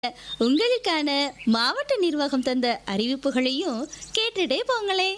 உங்களுக்கான மாவட்ட நிர்வாகம் தந்த அறிவிப்புகளையும் கேட்டுட்டே போங்களே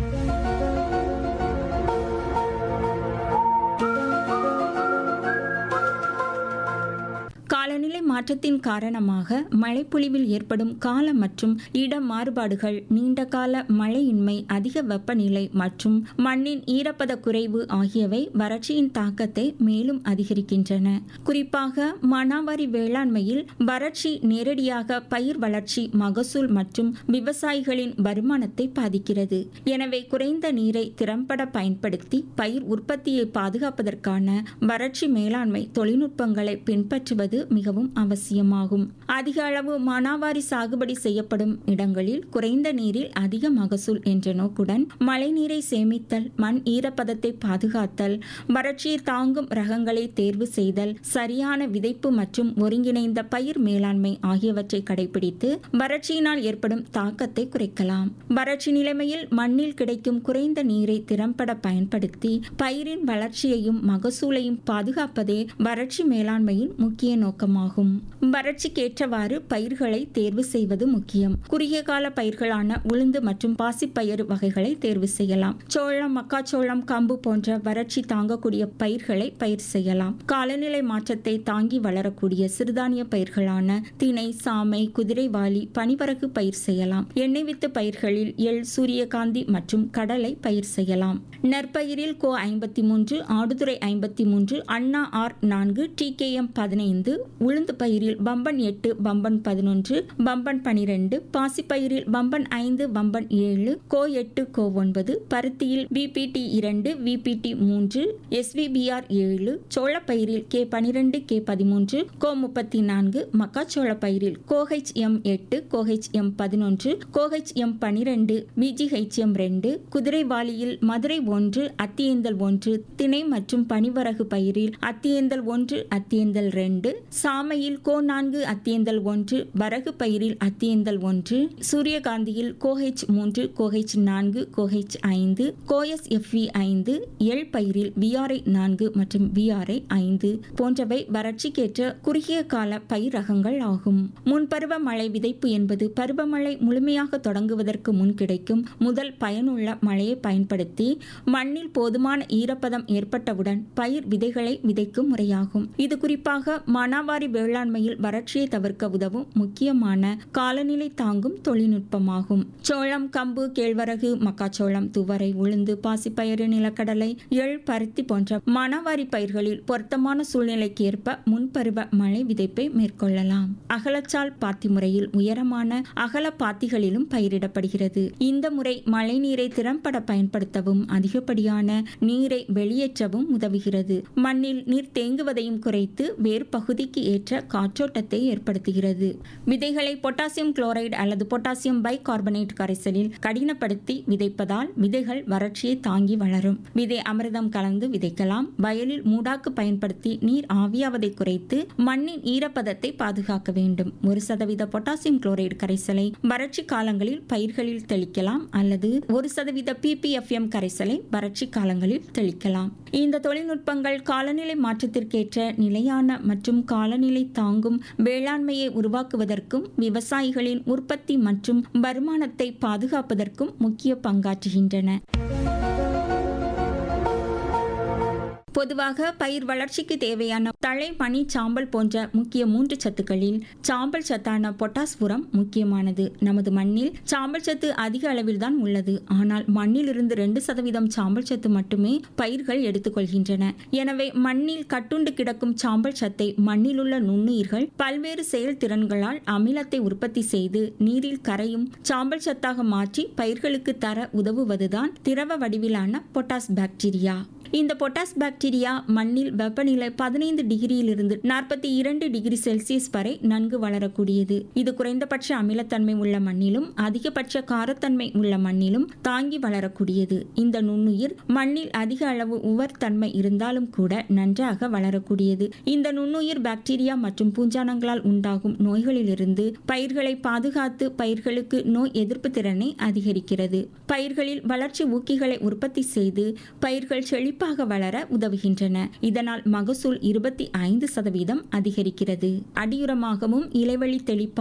காலநிலை மாற்றத்தின் காரணமாக மழைப்பொழிவில் ஏற்படும் கால மற்றும் இட மாறுபாடுகள் நீண்டகால மழையின்மை அதிக வெப்பநிலை மற்றும் மண்ணின் ஈரப்பத குறைவு ஆகியவை வறட்சியின் தாக்கத்தை மேலும் அதிகரிக்கின்றன குறிப்பாக மானாவாரி வேளாண்மையில் வறட்சி நேரடியாக பயிர் வளர்ச்சி மகசூல் மற்றும் விவசாயிகளின் வருமானத்தை பாதிக்கிறது எனவே குறைந்த நீரை திறம்பட பயன்படுத்தி பயிர் உற்பத்தியை பாதுகாப்பதற்கான வறட்சி மேலாண்மை தொழில்நுட்பங்களை பின்பற்றுவது மிகவும் அவசியமாகும் அதிக அளவு மானாவாரி சாகுபடி செய்யப்படும் இடங்களில் குறைந்த நீரில் அதிக மகசூல் என்ற நோக்குடன் மழைநீரை சேமித்தல் மண் ஈரப்பதத்தை பாதுகாத்தல் வறட்சியை தாங்கும் ரகங்களை தேர்வு செய்தல் சரியான விதைப்பு மற்றும் ஒருங்கிணைந்த பயிர் மேலாண்மை ஆகியவற்றை கடைபிடித்து வறட்சியினால் ஏற்படும் தாக்கத்தை குறைக்கலாம் வறட்சி நிலைமையில் மண்ணில் கிடைக்கும் குறைந்த நீரை திறம்பட பயன்படுத்தி பயிரின் வளர்ச்சியையும் மகசூலையும் பாதுகாப்பதே வறட்சி மேலாண்மையின் முக்கிய நோக்கமாகும் வறட்சிக்கேற்றவாறு பயிர்களை தேர்வு செய்வது முக்கியம் குறுகிய கால பயிர்களான உளுந்து மற்றும் பாசிப்பயிறு வகைகளை தேர்வு செய்யலாம் சோளம் மக்காச்சோளம் கம்பு போன்ற வறட்சி தாங்கக்கூடிய பயிர்களை பயிர் செய்யலாம் காலநிலை மாற்றத்தை தாங்கி வளரக்கூடிய சிறுதானிய பயிர்களான திணை சாமை குதிரைவாலி பனிவரகு பயிர் செய்யலாம் எண்ணெய் வித்து பயிர்களில் எள் சூரியகாந்தி மற்றும் கடலை பயிர் செய்யலாம் நெற்பயிரில் கோ ஐம்பத்தி மூன்று ஆடுதுறை ஐம்பத்தி மூன்று அண்ணா ஆர் நான்கு டி கே எம் பதினைந்து உளுந்து பயிரில் பம்பன் எட்டு பம்பன் பதினொன்று பம்பன் பனிரெண்டு பாசிப்பயிரில் பம்பன் ஐந்து பம்பன் ஏழு கோ எட்டு கோ ஒன்பது பருத்தியில் பிபிடி இரண்டு விபிடி மூன்று எஸ்விபிஆர் ஏழு சோளப்பயிரில் கே பனிரெண்டு கே பதிமூன்று கோ முப்பத்தி நான்கு மக்காச்சோள பயிரில் கோஹெச் எம் எட்டு கோஹெச் எம் பதினொன்று கோஹெச் எம் பனிரெண்டு விஜிஹெச் எம் ரெண்டு குதிரைவாலியில் மதுரை ஒன்று அத்தியேந்தல் ஒன்று திணை மற்றும் பனிவரகு பயிரில் அத்தியேந்தல் ஒன்று அத்தியேந்தல் ரெண்டு சாமையில் கோ நான்கு அத்தியேந்தல் ஒன்று வரகு பயிரில் அத்தியேந்தல் ஒன்று சூரியகாந்தியில் கோஹெச் மூன்று கோஹெச் நான்கு கோஹெச் ஐந்து கோஎஸ் எஃப்வி ஐந்து எள் பயிரில் விஆர்ஐ நான்கு மற்றும் விஆர்ஐ ஐந்து போன்றவை வறட்சிக்கேற்ற குறுகிய கால பயிர் ரகங்கள் ஆகும் முன்பருவ மழை விதைப்பு என்பது பருவமழை முழுமையாக தொடங்குவதற்கு முன் கிடைக்கும் முதல் பயனுள்ள மழையை பயன்படுத்தி மண்ணில் போதுமான ஈரப்பதம் ஏற்பட்டவுடன் பயிர் விதைகளை விதைக்கும் முறையாகும் இது குறிப்பாக மானாவாரி வேளாண்மையில் வறட்சியை தவிர்க்க உதவும் முக்கியமான காலநிலை தாங்கும் தொழில்நுட்பமாகும் சோளம் கம்பு கேழ்வரகு மக்காச்சோளம் துவரை உளுந்து பாசிப்பயிறு நிலக்கடலை எள் பருத்தி போன்ற மானாவாரி பயிர்களில் பொருத்தமான சூழ்நிலைக்கு ஏற்ப முன்பருவ மழை விதைப்பை மேற்கொள்ளலாம் அகலச்சால் பாத்தி முறையில் உயரமான அகல பாத்திகளிலும் பயிரிடப்படுகிறது இந்த முறை மழை நீரை திறம்பட பயன்படுத்தவும் அதிகப்படியான நீரை வெளியேற்றவும் உதவுகிறது மண்ணில் நீர் தேங்குவதையும் குறைத்து வேர் பகுதிக்கு ஏற்ற காற்றோட்டத்தை ஏற்படுத்துகிறது விதைகளை பொட்டாசியம் குளோரைடு அல்லது பொட்டாசியம் பை கார்பனேட் கரைசலில் கடினப்படுத்தி விதைப்பதால் விதைகள் வறட்சியை தாங்கி வளரும் விதை அமிர்தம் கலந்து விதைக்கலாம் வயலில் மூடாக்கு பயன்படுத்தி நீர் ஆவியாவதை குறைத்து மண்ணின் ஈரப்பதத்தை பாதுகாக்க வேண்டும் ஒரு சதவீத பொட்டாசியம் குளோரைடு கரைசலை வறட்சி காலங்களில் பயிர்களில் தெளிக்கலாம் அல்லது ஒரு சதவீத பிபிஎஃப்எம் கரைசலை வறட்சி காலங்களில் தெளிக்கலாம் இந்த தொழில்நுட்பங்கள் காலநிலை மாற்றத்திற்கேற்ற நிலையான மற்றும் காலநிலை தாங்கும் வேளாண்மையை உருவாக்குவதற்கும் விவசாயிகளின் உற்பத்தி மற்றும் வருமானத்தை பாதுகாப்பதற்கும் முக்கிய பங்காற்றுகின்றன பொதுவாக பயிர் வளர்ச்சிக்கு தேவையான தழை மணி சாம்பல் போன்ற முக்கிய மூன்று சத்துக்களில் சாம்பல் சத்தான பொட்டாஸ் உரம் முக்கியமானது நமது மண்ணில் சாம்பல் சத்து அதிக அளவில் தான் உள்ளது ஆனால் மண்ணில் இருந்து ரெண்டு சதவீதம் சாம்பல் சத்து மட்டுமே பயிர்கள் எடுத்துக்கொள்கின்றன எனவே மண்ணில் கட்டுண்டு கிடக்கும் சாம்பல் சத்தை மண்ணில் உள்ள நுண்ணுயிர்கள் பல்வேறு செயல்திறன்களால் அமிலத்தை உற்பத்தி செய்து நீரில் கரையும் சாம்பல் சத்தாக மாற்றி பயிர்களுக்கு தர உதவுவதுதான் திரவ வடிவிலான பொட்டாஸ் பாக்டீரியா இந்த பொட்டாஸ் பாக்டீரியா மண்ணில் வெப்பநிலை பதினைந்து டிகிரியிலிருந்து நாற்பத்தி இரண்டு டிகிரி செல்சியஸ் வரை நன்கு வளரக்கூடியது இது குறைந்தபட்ச அமிலத்தன்மை உள்ள மண்ணிலும் அதிகபட்ச காரத்தன்மை உள்ள மண்ணிலும் தாங்கி வளரக்கூடியது இந்த நுண்ணுயிர் மண்ணில் அதிக அளவு உவர் தன்மை இருந்தாலும் கூட நன்றாக வளரக்கூடியது இந்த நுண்ணுயிர் பாக்டீரியா மற்றும் பூஞ்சானங்களால் உண்டாகும் நோய்களிலிருந்து பயிர்களை பாதுகாத்து பயிர்களுக்கு நோய் எதிர்ப்பு திறனை அதிகரிக்கிறது பயிர்களில் வளர்ச்சி ஊக்கிகளை உற்பத்தி செய்து பயிர்கள் செழிப்பாக வளர உதவுகின்றன இதனால் மகசூல் இருபத்தி ஐந்து சதவீதம் அதிகரிக்கிறது அடியுரமாகவும் இலைவழி தெளிப்பாக